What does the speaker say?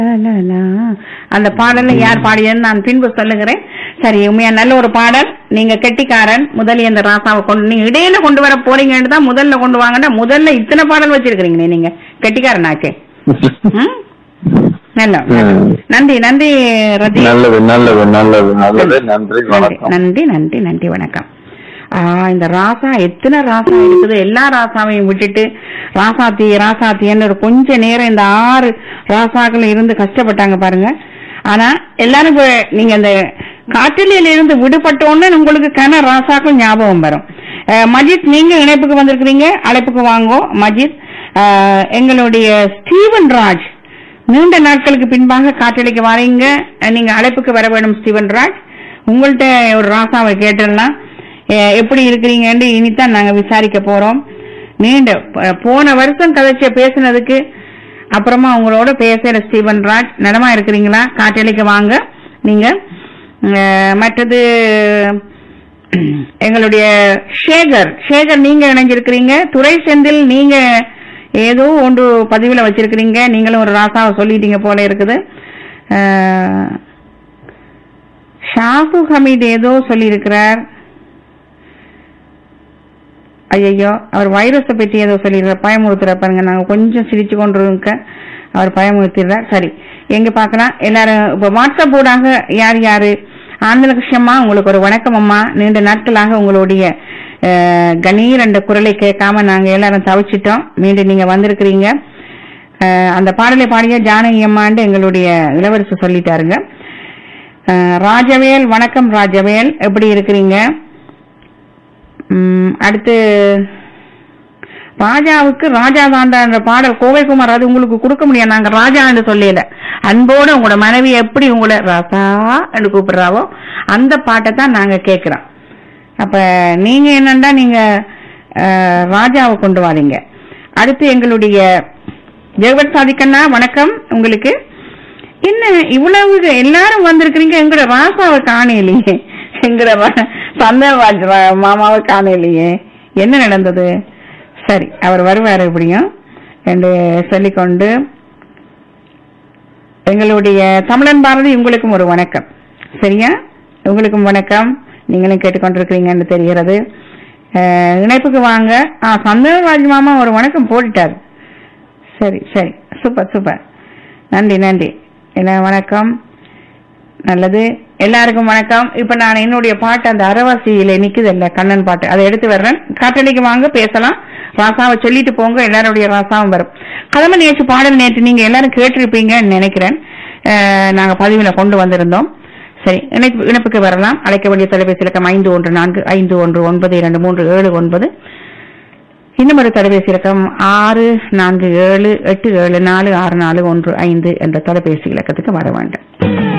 லலலா. அந்த பாடலை யார் பாடியதுன்னு நான் பின்பு சொல்லுகிறேன் சரி உண்மையா நல்ல ஒரு பாடல் நீங்க கெட்டிக்காரன் முதலில் இந்த ராசாவை கொண்டு நீங்க இடையில கொண்டு வர போறீங்கன்னு தான் முதல்ல கொண்டு வாங்கன்னா முதல்ல இத்தனை பாடல் வச்சிருக்கிறீங்க நீங்க கெட்டிக்காரனாக்கே ம்? நல்ல நல்ல. ம். நன்றி நன்றி ரதி நல்லது நல்லது நல்லது நல்லது நன்றி நன்றி வணக்கம் நன்றி நன்றி நன்றி வணக்கம் ஆ, இந்த ராசா எத்தனை ராசா இருக்குது எல்லா ராசாவையும் விட்டுட்டு ராசாத்தி ராசாத்தின்னு ஒரு கொஞ்ச நேரம் இந்த ஆறு ராசாக்கள் இருந்து கஷ்டப்பட்டாங்க பாருங்க ஆனா எல்லாரும் இப்ப நீங்க இந்த காற்றிலையில இருந்து விடுபட்ட உடனே உங்களுக்கு கன ராசாக்கள் ஞாபகம் வரும் அஹ், மஜித் நீங்க இணைப்புக்கு வந்திருக்கிறீங்க அழைப்புக்கு வாங்கோ மஜித் அஹ், எங்களுடைய ஸ்டீவன் ராஜ் நீண்ட நாட்களுக்கு பின்பாக காற்றலைக்கு வரீங்க அஹ், நீங்க அழைப்புக்கு வர வேணும் ஸ்டீவன் ராஜ் உங்கள்ட்ட ஒரு ராசாவை கேட்டுடலாம் அஹ், எப்படி இருக்கிறீங்கன்னு இனித்தான் நாங்க விசாரிக்க போறோம் நீண்ட ப- போன வருஷம் கதைச்ச பேசுனதுக்கு அப்புறமா உங்களோட பேசுற ஸ்டீவன் ராஜ் நலமா இருக்கிறீங்களா காற்றலைக்கு வாங்க நீங்க அஹ், மற்றது எங்களுடைய சேகர் சேகர் நீங்க இணைஞ்சிருக்கிறீங்க துறை செந்தில் நீங்க ஏதோ ஒன்று பதிவுல வச்சிருக்கிறீங்க நீங்களும் ஒரு ராசாவை சொல்லிட்டீங்க போல இருக்குது அஹ், ஷாஃபு ஹமீத் ஏதோ சொல்லியிருக்கிறார் ஐயோ அவர் வைரஸை பற்றி ஏதோ சொல்லிடுறார் பயமுறுத்துற பாருங்க நாங்க கொஞ்சம் சிரிச்சு கொண்டு இருக்க அவர் பயமுறுத்திடுறார் சரி எங்க பார்க்கலாம் எல்லாரும் இப்ப வாட்ஸ்அப் ஊடாக யார் யாரு ஆனந்த கிருஷ்ணம்மா உங்களுக்கு ஒரு வணக்கம் அம்மா நீண்ட நாட்களாக உங்களுடைய அஹ், கணீர் என்ற குரலை கேட்காம நாங்க எல்லாரும் தவிச்சிட்டோம் மீண்டும் நீங்க வந்திருக்கிறீங்க அஹ், அந்த பாடலை பாடிய ஜானகி அம்மாண்டு எங்களுடைய இளவரசு சொல்லிட்டாருங்க அஹ், ராஜவேல் வணக்கம் ராஜவேல் எப்படி இருக்கிறீங்க ம், அடுத்து ராஜாவுக்கு ராஜா தாண்டா என்ற பாடல் கோவைக்குமார் அது உங்களுக்கு கொடுக்க முடியாது நாங்க ராஜா என்று சொல்லல அன்போட உங்களோட மனைவி எப்படி உங்களை ராசா என்று கூப்பிடுறாவோ அந்த பாட்டை தான் நாங்க கேட்கிறோம் அப்ப நீங்க என்னண்டா நீங்க அஹ், ராஜாவை கொண்டு வாரீங்க அடுத்து எங்களுடைய ஜெகவத் சாதிக்கண்ணா வணக்கம் உங்களுக்கு என்ன இவ்வளவு எல்லாரும் வந்திருக்கிறீங்க எங்கட ராசாவை காணலையே எங்கட வ- சந்தனராஜ் ர- மாமாவை காணலையே என்ன நடந்தது சரி அவர் வருவாரு எப்படியும் என்று சொல்லிக்கொண்டு எங்களுடைய தமிழன் பாரதி உங்களுக்கும் ஒரு வணக்கம் சரியா உங்களுக்கும் வணக்கம் நீங்களும் கேட்டுக்கொண்டிருக்கிறீங்கன்னு தெரிகிறது அஹ், இணைப்புக்கு வாங்க ஆ சந்தனராஜ் மாமா ஒரு வணக்கம் போட்டுட்டார் சரி சரி சூப்பர் சூப்பர் நன்றி நன்றி என்ன வணக்கம் நல்லது எல்லாருக்கும் வணக்கம் இப்ப நான் என்னுடைய பாட்டு அந்த அரவாசியில நிக்குது கண்ணன் பாட்டு அதை எடுத்து வர்றேன் காட்டலிக்கு வாங்க பேசலாம் ராசாவை சொல்லிட்டு போங்க எல்லாருடைய ராசாவும் வரும் கதம நேற்று பாடல் நேற்று நீங்க எல்லாரும் கேட்டிருப்பீங்கன்னு நினைக்கிறேன் அஹ், நாங்க பதிவுல கொண்டு வந்திருந்தோம் சரி இணைப்பு இணைப்புக்கு வரலாம் அழைக்க வேண்டிய தொலைபேசி இலக்கம் ஐந்து ஒன்று நான்கு ஐந்து ஒன்று ஒன்பது இரண்டு மூன்று ஏழு ஒன்பது இன்னும் ஒரு தொலைபேசி இலக்கம் ஆறு நான்கு ஏழு எட்டு ஏழு நாலு ஆறு நாலு ஒன்று ஐந்து என்ற தொலைபேசி இலக்கத்துக்கு வர வேண்டும்